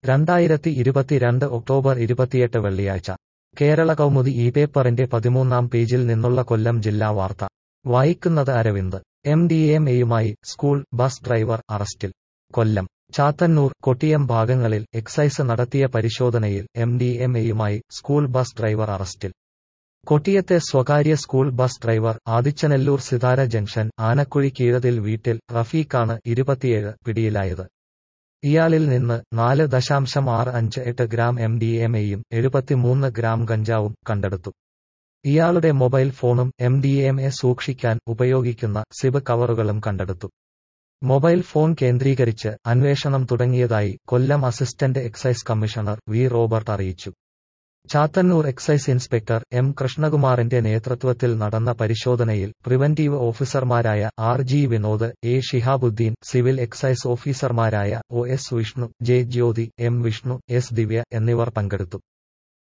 രണ്ടായിരത്തി ഇരുപത്തിരണ്ട് ഒക്ടോബർ ഇരുപത്തിയെട്ട് വെള്ളിയാഴ്ച കേരള കൗമുദി ഈ പേപ്പറിന്റെ പതിമൂന്നാം പേജിൽ നിന്നുള്ള കൊല്ലം ജില്ലാ വാർത്ത വായിക്കുന്നത് അരവിന്ദ് എം ഡി എം എയുമായി സ്കൂൾ ബസ് ഡ്രൈവർ അറസ്റ്റിൽ കൊല്ലം ചാത്തന്നൂർ കൊട്ടിയം ഭാഗങ്ങളിൽ എക്സൈസ് നടത്തിയ പരിശോധനയിൽ എം ഡി എം എയുമായി സ്കൂൾ ബസ് ഡ്രൈവർ അറസ്റ്റിൽ കൊട്ടിയത്തെ സ്വകാര്യ school bus driver Adichanallur Sithara junction Anakuzhi Keezhathil വീട്ടിൽ റഫീഖാണ് ഇരുപത്തിയേഴ് പിടിയിലായത് ഇയാളിൽ നിന്ന് നാല് ദശാംശം ആറ് അഞ്ച് എട്ട് ഗ്രാം എം ഡി എം എയും എഴുപത്തിമൂന്ന് ഗ്രാം ഗഞ്ചാവും കണ്ടെടുത്തു ഇയാളുടെ മൊബൈൽ ഫോണും എം ഡി എം എ സൂക്ഷിക്കാൻ ഉപയോഗിക്കുന്ന സിബ് കവറുകളും കണ്ടെടുത്തു മൊബൈൽ ഫോൺ കേന്ദ്രീകരിച്ച് അന്വേഷണം തുടങ്ങിയതായി Kollam assistant excise commissioner V Robert അറിയിച്ചു ചാത്തന്നൂർ എക്സൈസ് ഇൻസ്പെക്ടർ എം കൃഷ്ണകുമാറിന്റെ നേതൃത്വത്തിൽ നടന്ന പരിശോധനയിൽ പ്രിവന്റീവ് ഓഫീസർമാരായ R G Vinod A Shihabuddin civil excise ഓഫീസർമാരായ O S Vishnu J Jyothi M Vishnu S Divya എന്നിവർ പങ്കെടുത്തു